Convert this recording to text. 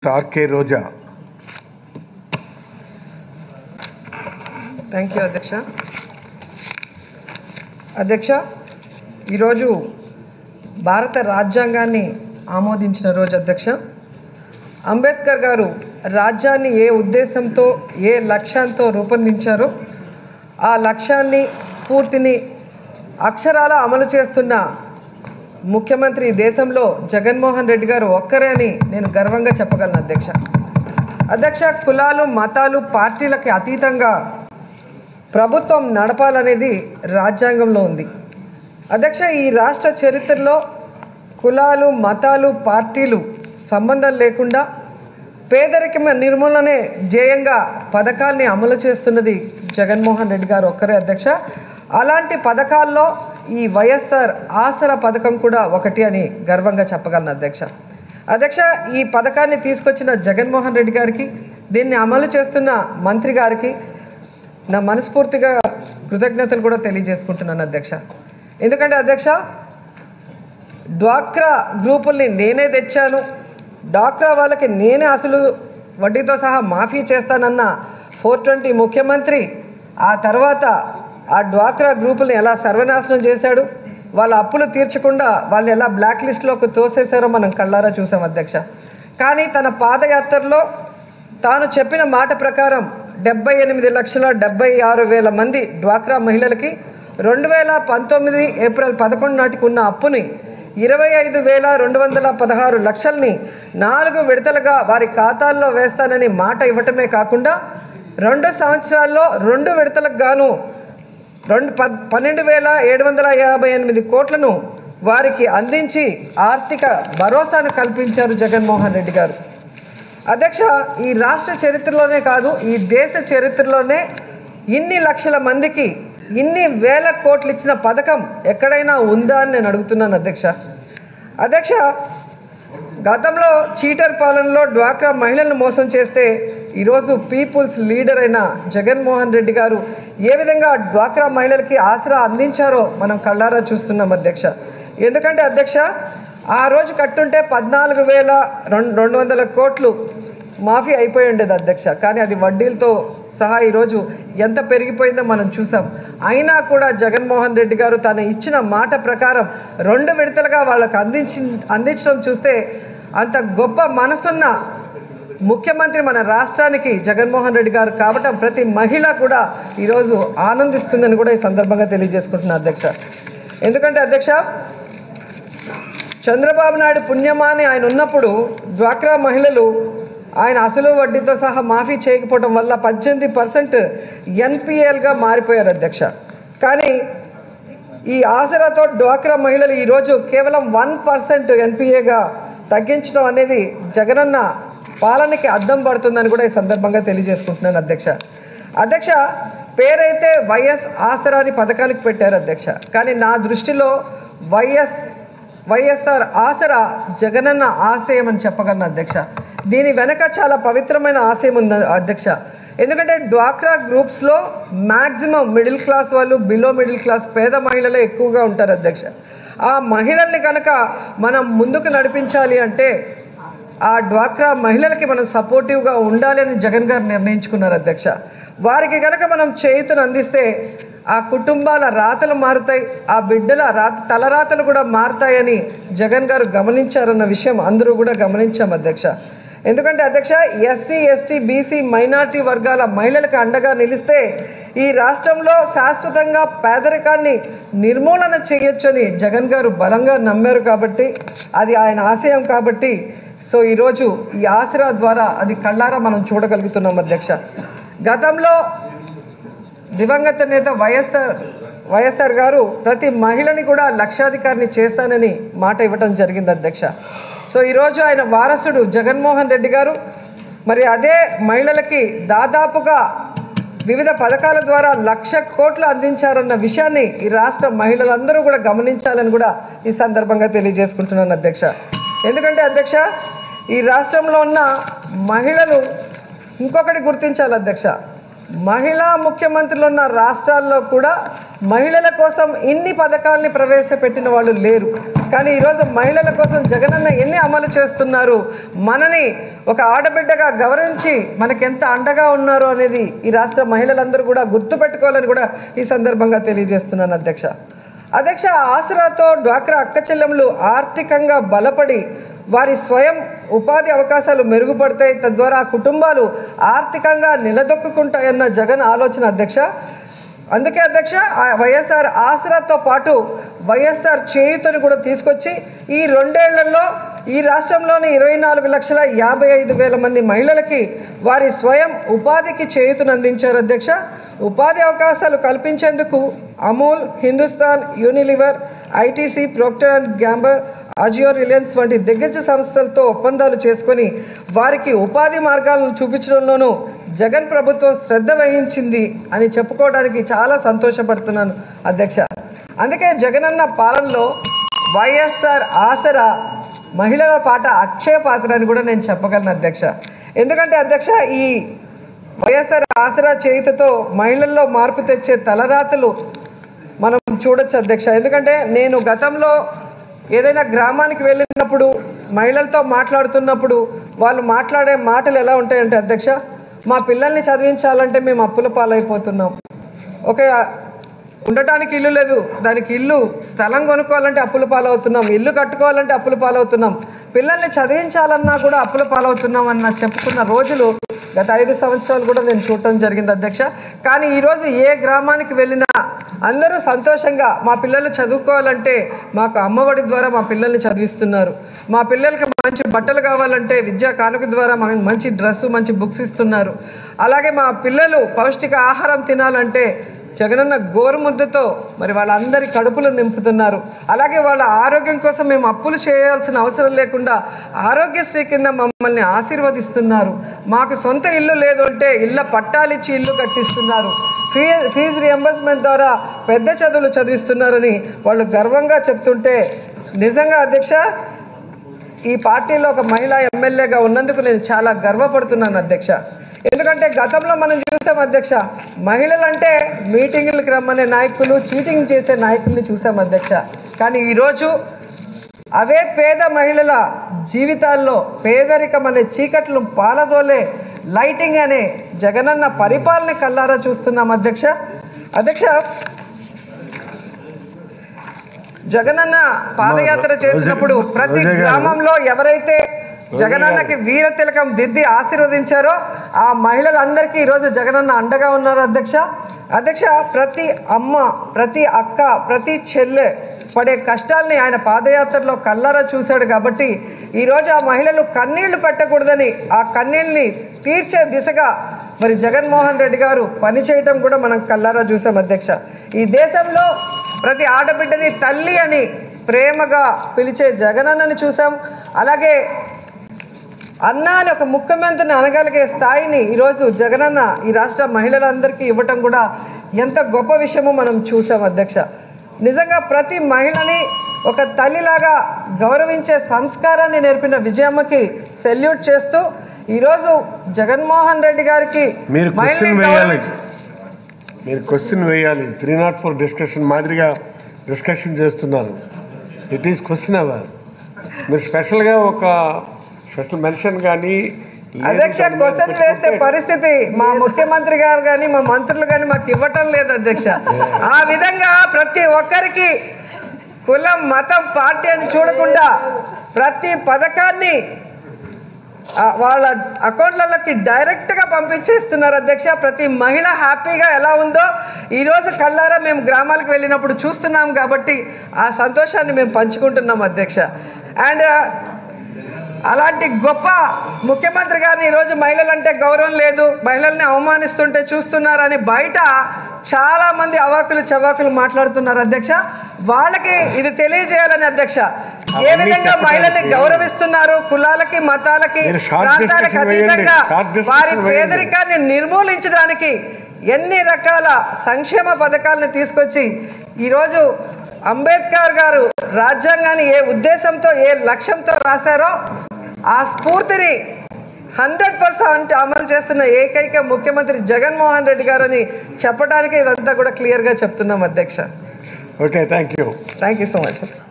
Star కే Roja thank you అధ్యక్ష అధ్యక్ష ఈరోజు భారత రాజ్యాంగాన్ని ఆమోదించిన రోజు అధ్యక్ష అంబేద్కర్ గారు రాజ్యాన్ని ఏ ఉద్దేశంతో ఏ లక్ష్యంతో రూపొందించారో ఆ లక్ష్యాన్ని స్ఫూర్తిని అక్షరాల అమలు చేస్తున్న ముఖ్యమంత్రి ఈ దేశంలో జగన్మోహన్ రెడ్డి గారు ఒక్కరే అని నేను గర్వంగా చెప్పగలను అధ్యక్ష అధ్యక్ష కులాలు మతాలు పార్టీలకి అతీతంగా ప్రభుత్వం నడపాలనేది రాజ్యాంగంలో ఉంది అధ్యక్ష ఈ రాష్ట్ర చరిత్రలో కులాలు మతాలు పార్టీలు సంబంధం లేకుండా పేదరికం నిర్మూలనే ధ్యేయంగా పథకాల్ని అమలు చేస్తున్నది జగన్మోహన్ రెడ్డి గారు ఒక్కరే అధ్యక్ష అలాంటి పథకాల్లో ఈ వైఎస్ఆర్ ఆసరా పథకం కూడా ఒకటి అని గర్వంగా చెప్పగలను అధ్యక్ష అధ్యక్ష ఈ పథకాన్ని తీసుకొచ్చిన జగన్మోహన్ రెడ్డి గారికి దీన్ని అమలు చేస్తున్న మంత్రి గారికి నా మనస్ఫూర్తిగా కృతజ్ఞతలు కూడా తెలియజేసుకుంటున్నాను అధ్యక్ష ఎందుకంటే అధ్యక్ష డ్వాక్రా గ్రూపుల్ని నేనే తెచ్చాను డ్వాక్రా వాళ్ళకి నేనే అసలు వడ్డీతో సహా మాఫీ చేస్తానన్న ఫోర్ ట్వంటీ ముఖ్యమంత్రి ఆ తర్వాత ఆ డ్వాక్రా గ్రూపుల్ని ఎలా సర్వనాశనం చేశాడు వాళ్ళ అప్పులు తీర్చకుండా వాళ్ళు ఎలా బ్లాక్ లిస్ట్లోకి తోసేశారో మనం కళ్ళారా చూసాం అధ్యక్ష కానీ తన పాదయాత్రలో తాను చెప్పిన మాట ప్రకారం డెబ్బై ఎనిమిది లక్షల డెబ్బై ఆరు వేల మంది డ్వాక్రా మహిళలకి రెండు వేల పంతొమ్మిది ఏప్రిల్ పదకొండు నాటికి ఉన్న అప్పుని ఇరవై ఐదు వేల రెండు వందల పదహారు లక్షల్ని నాలుగు విడతలుగా వారి ఖాతాల్లో వేస్తానని మాట ఇవ్వటమే కాకుండా రెండు సంవత్సరాల్లో రెండు విడతలకు గాను రెండు ప పన్నెండు వేల ఏడు వందల యాభై ఎనిమిది కోట్లను వారికి అందించి ఆర్థిక భరోసాను కల్పించారు జగన్మోహన్ రెడ్డి గారు అధ్యక్ష ఈ రాష్ట్ర చరిత్రలోనే కాదు ఈ దేశ చరిత్రలోనే ఇన్ని లక్షల మందికి ఇన్ని వేల కోట్లు ఇచ్చిన పథకం ఎక్కడైనా ఉందా అని నేను అడుగుతున్నాను అధ్యక్ష అధ్యక్ష గతంలో చీటర్ పాలనలో డ్వాక్రా మహిళలను మోసం చేస్తే ఈరోజు పీపుల్స్ లీడర్ అయిన జగన్మోహన్ రెడ్డి గారు ఏ విధంగా డ్వాక్రా మహిళలకి ఆసరా అందించారో మనం కళ్ళారా చూస్తున్నాం అధ్యక్ష ఎందుకంటే అధ్యక్ష ఆ రోజు కట్టుంటే పద్నాలుగు వేల రెండు రెండు వందల కోట్లు మాఫీ అయిపోయి ఉండేది అధ్యక్ష కానీ అది వడ్డీలతో సహా ఈరోజు ఎంత పెరిగిపోయిందో మనం చూసాం అయినా కూడా జగన్మోహన్ రెడ్డి గారు తను ఇచ్చిన మాట ప్రకారం రెండు విడతలుగా వాళ్ళకు అందించి అందించడం చూస్తే అంత గొప్ప మనసున్న ముఖ్యమంత్రి మన రాష్ట్రానికి జగన్మోహన్ రెడ్డి గారు కావటం ప్రతి మహిళ కూడా ఈరోజు ఆనందిస్తుందని కూడా ఈ సందర్భంగా తెలియజేసుకుంటున్నా అధ్యక్ష ఎందుకంటే అధ్యక్ష చంద్రబాబు నాయుడు పుణ్యమాని ఆయన ఉన్నప్పుడు డ్వాక్రా మహిళలు ఆయన అసలు వడ్డీతో సహా మాఫీ చేయకపోవడం వల్ల పద్దెనిమిది పర్సెంట్ ఎన్పిఎల్గా మారిపోయారు అధ్యక్ష కానీ ఈ ఆసరాతో డ్వాక్రా మహిళలు ఈరోజు కేవలం వన్ పర్సెంట్ ఎన్పిఏగా తగ్గించడం అనేది జగనన్న పాలనకి అద్దం పడుతుందని కూడా ఈ సందర్భంగా తెలియజేసుకుంటున్నాను అధ్యక్ష అధ్యక్ష పేరైతే వైఎస్ ఆసరా అని పథకానికి పెట్టారు అధ్యక్ష కానీ నా దృష్టిలో వైఎస్ వైఎస్ఆర్ ఆసరా జగనన్న ఆశయం అని చెప్పగలను అధ్యక్ష దీని వెనక చాలా పవిత్రమైన ఆశయం ఉంది అధ్యక్ష ఎందుకంటే డ్వాక్రా గ్రూప్స్లో మ్యాక్సిమం మిడిల్ క్లాస్ వాళ్ళు బిలో మిడిల్ క్లాస్ పేద మహిళలే ఎక్కువగా ఉంటారు అధ్యక్ష ఆ మహిళల్ని కనుక మనం ముందుకు నడిపించాలి అంటే ఆ డ్వాక్రా మహిళలకి మనం సపోర్టివ్గా ఉండాలి అని జగన్ గారు నిర్ణయించుకున్నారు అధ్యక్ష వారికి కనుక మనం చేయుతను అందిస్తే ఆ కుటుంబాల రాతలు మారుతాయి ఆ బిడ్డల రాత తలరాతలు కూడా మారుతాయని జగన్ గారు గమనించారన్న విషయం అందరూ కూడా గమనించాం అధ్యక్ష ఎందుకంటే అధ్యక్ష ఎస్సీ ఎస్టీ బీసీ మైనార్టీ వర్గాల మహిళలకు అండగా నిలిస్తే ఈ రాష్ట్రంలో శాశ్వతంగా పేదరికాన్ని నిర్మూలన చేయొచ్చని జగన్ గారు బలంగా నమ్మారు కాబట్టి అది ఆయన ఆశయం కాబట్టి సో ఈరోజు ఈ ఆసరా ద్వారా అది కళ్ళారా మనం చూడగలుగుతున్నాం అధ్యక్ష గతంలో దివంగత నేత వైఎస్ఆర్ వైఎస్ఆర్ గారు ప్రతి మహిళని కూడా లక్షాధికారిని చేస్తానని మాట ఇవ్వటం జరిగింది అధ్యక్ష సో ఈరోజు ఆయన వారసుడు జగన్మోహన్ రెడ్డి గారు మరి అదే మహిళలకి దాదాపుగా వివిధ పథకాల ద్వారా లక్ష కోట్లు అందించారన్న విషయాన్ని ఈ రాష్ట్ర మహిళలందరూ కూడా గమనించాలని కూడా ఈ సందర్భంగా తెలియజేసుకుంటున్నాను అధ్యక్ష ఎందుకంటే అధ్యక్ష ఈ రాష్ట్రంలో ఉన్న మహిళలు ఇంకొకటి గుర్తించాలి అధ్యక్ష మహిళా ముఖ్యమంత్రులు ఉన్న రాష్ట్రాల్లో కూడా మహిళల కోసం ఇన్ని పథకాల్ని ప్రవేశపెట్టిన వాళ్ళు లేరు కానీ ఈరోజు మహిళల కోసం జగనన్న ఎన్ని అమలు చేస్తున్నారు మనని ఒక ఆడబిడ్డగా గౌరవించి మనకెంత అండగా ఉన్నారు అనేది ఈ రాష్ట్ర మహిళలందరూ కూడా గుర్తుపెట్టుకోవాలని కూడా ఈ సందర్భంగా తెలియజేస్తున్నాను అధ్యక్ష అధ్యక్ష ఆసరాతో డ్వాక్రా అక్క చెల్లెములు ఆర్థికంగా బలపడి వారి స్వయం ఉపాధి అవకాశాలు మెరుగుపడతాయి తద్వారా ఆ కుటుంబాలు ఆర్థికంగా నిలదొక్కుంటాయన్న జగన్ ఆలోచన అధ్యక్ష అందుకే అధ్యక్ష ఆ వైఎస్ఆర్ ఆసరాతో పాటు వైఎస్ఆర్ చేయుతని కూడా తీసుకొచ్చి ఈ రెండేళ్లలో ఈ రాష్ట్రంలోని ఇరవై నాలుగు లక్షల యాభై ఐదు వేల మంది మహిళలకి వారి స్వయం ఉపాధికి చేయుతను అందించారు అధ్యక్ష ఉపాధి అవకాశాలు కల్పించేందుకు Amul Hindustan Unilever ITC Procter and Gamble Ajio Reliance వంటి దిగ్గజ సంస్థలతో ఒప్పందాలు చేసుకొని వారికి ఉపాధి మార్గాలను చూపించడంలోనూ జగన్ ప్రభుత్వం శ్రద్ధ వహించింది అని చెప్పుకోవడానికి చాలా సంతోషపడుతున్నాను అధ్యక్ష అందుకే జగనన్న పాలనలో వైఎస్ఆర్ ఆసరా మహిళల పాట అక్షయ పాత్ర అని కూడా నేను చెప్పగలను అధ్యక్ష ఎందుకంటే అధ్యక్ష ఈ వైఎస్ఆర్ ఆసరా చేయుతతో మహిళల్లో మార్పు తెచ్చే తలరాతలు మనం చూడొచ్చు అధ్యక్ష ఎందుకంటే నేను గతంలో ఏదైనా గ్రామానికి వెళ్ళినప్పుడు మహిళలతో మాట్లాడుతున్నప్పుడు వాళ్ళు మాట్లాడే మాటలు ఎలా ఉంటాయంటే అధ్యక్ష మా పిల్లల్ని చదివించాలంటే మేము అప్పుల పాలైపోతున్నాం ఒక ఉండటానికి ఇల్లు లేదు దానికి ఇల్లు స్థలం కొనుక్కోవాలంటే అప్పుల పాలవుతున్నాం ఇల్లు కట్టుకోవాలంటే అప్పుల పాలవుతున్నాం పిల్లల్ని చదివించాలన్నా కూడా అప్పుల పాలవుతున్నాం అన్న చెప్పుకున్న రోజులు గత ఐదు సంవత్సరాలు కూడా నేను చూడటం జరిగింది అధ్యక్ష కానీ ఈరోజు ఏ గ్రామానికి వెళ్ళినా అందరూ సంతోషంగా మా పిల్లలు చదువుకోవాలంటే మాకు అమ్మఒడి ద్వారా మా పిల్లల్ని చదివిస్తున్నారు మా పిల్లలకి మంచి బట్టలు కావాలంటే విద్యా కానుక ద్వారా మా- మంచి డ్రెస్సు మంచి బుక్స్ ఇస్తున్నారు అలాగే మా పిల్లలు పౌష్టిక ఆహారం తినాలంటే జగనన్న గోరుముద్దతో మరి వాళ్ళందరి కడుపులు నింపుతున్నారు అలాగే వాళ్ళ ఆరోగ్యం కోసం మేము అప్పులు చేయాల్సిన అవసరం లేకుండా ఆరోగ్యశ్రీ కింద మమ్మల్ని ఆశీర్వదిస్తున్నారు మాకు సొంత ఇల్లు లేదు అంటే ఇళ్ళ పట్టాలిచ్చి ఇల్లు కట్టిస్తున్నారు ఫీ ఫీజు రియంబర్స్మెంట్ ద్వారా పెద్ద చదువులు చదివిస్తున్నారని వాళ్ళు గర్వంగా చెప్తుంటే నిజంగా అధ్యక్ష ఈ పార్టీలో ఒక మహిళా ఎమ్మెల్యేగా ఉన్నందుకు నేను చాలా గర్వపడుతున్నాను అధ్యక్ష ఎందుకంటే గతంలో మనం చూసాం అధ్యక్ష మహిళలంటే మీటింగులకు రమ్మనే నాయకులు చీటింగ్ చేసే నాయకుల్ని చూసాం అధ్యక్ష కానీ ఈరోజు అదే పేద మహిళల జీవితాల్లో పేదరికం అనే చీకట్లు పాలదోలే లైటింగ్ అనే జగనన్న పరిపాలన కల్లారా చూస్తున్నాం అధ్యక్ష అధ్యక్ష జగనన్న పాదయాత్ర చేసినప్పుడు ప్రతి రోజా గారు. గ్రామంలో ఎవరైతే జగనన్నకి వీర తిలకం దిద్ది ఆశీర్వదించారో ఆ మహిళలందరికీ ఈరోజు జగనన్న అండగా ఉన్నారు అధ్యక్ష అధ్యక్ష ప్రతి అమ్మ ప్రతి అక్క ప్రతి చెల్లె పడే కష్టాల్ని ఆయన పాదయాత్రలో కల్లారా చూశాడు కాబట్టి ఈరోజు ఆ మహిళలు కన్నీళ్లు పెట్టకూడదని ఆ కన్నీళ్ళని తీర్చే దిశగా మరి జగన్మోహన్ రెడ్డి గారు పనిచేయటం కూడా మనం కల్లారా చూసాం అధ్యక్ష ఈ దేశంలో ప్రతి ఆడబిడ్డని తల్లి అని ప్రేమగా పిలిచే జగనన్నని చూసాం అలాగే అన్న అని ఒక ముఖ్యమంత్రిని అనగలిగే స్థాయిని ఈరోజు జగనన్న ఈ రాష్ట్ర మహిళలందరికీ ఇవ్వటం కూడా ఎంత గొప్ప విషయమో మనం చూసాం అధ్యక్ష నిజంగా ప్రతి మహిళని ఒక తల్లిలాగా గౌరవించే సంస్కారాన్ని నేర్పిన విజయమ్మకి సెల్యూట్ చేస్తూ ఈరోజు జగన్మోహన్ రెడ్డి గారికి మీరు మహిళల్ని క్వశ్చన్ వేయాలి గౌరవించి- మీరు క్వశ్చన్ వేయాలి త్రీ నాట్ ఫోర్ డిస్కషన్ మాదిరిగా డిస్కషన్ చేస్తున్నారు ఇట్ ఈస్ క్వశ్చన్ అవర్ మీరు స్పెషల్గా ఒక స్పెషల్ మెన్షన్ కానీ లేదు అధ్యక్ష దాని మీద క్వశ్చన్ వేసే పెట్టుకుంటే పరిస్థితి మా ముఖ్యమంత్రి గారు కానీ మా మంత్రులు కానీ మాకు ఇవ్వటం లేదు అధ్యక్ష ఆ విధంగా ప్రతి ఒక్కరికి కులం మతం పార్టీ అని చూడకుండా ప్రతి పథకాన్ని ఆ, వాళ్ళ అకౌంట్లలోకి డైరెక్ట్గా పంపించేస్తున్నారు అధ్యక్ష ప్రతి మహిళ హ్యాపీగా ఎలా ఉందో ఈరోజు కళ్ళారా మేము గ్రామాలకు వెళ్ళినప్పుడు చూస్తున్నాం కాబట్టి ఆ సంతోషాన్ని మేము పంచుకుంటున్నాం అధ్యక్ష అండ్ అలాంటి గొప్ప ముఖ్యమంత్రి గారిని ఈరోజు మహిళలంటే గౌరవం లేదు మహిళల్ని అవమానిస్తుంటే చూస్తున్నారని బయట చాలా మంది అవాకులు చవాకులు మాట్లాడుతున్నారు అధ్యక్ష వాళ్ళకి ఇది తెలియజేయాలని అధ్యక్ష ఏ అవన్నీ విధంగా చెప్పకండి. మహిళల్ని గౌరవిస్తున్నారు కులాలకి మతాలకి మీరు short ప్రాంతాలకు discussion వేయండి. అతీతంగా Short discussion వారి వేయండి. పేదరికాన్ని నిర్మూలించడానికి ఎన్ని రకాల సంక్షేమ పథకాలను తీసుకొచ్చి ఈరోజు అంబేద్కర్ గారు రాజ్యాంగాన్ని ఏ ఉద్దేశంతో ఏ లక్ష్యంతో రాశారో ఆ స్ఫూర్తిని హండ్రెడ్ పర్సెంట్ అమలు చేస్తున్న ఏకైక ముఖ్యమంత్రి జగన్మోహన్ రెడ్డి గారని చెప్పడానికి ఇదంతా కూడా క్లియర్గా చెప్తున్నాం అధ్యక్ష okay thank you thank you so much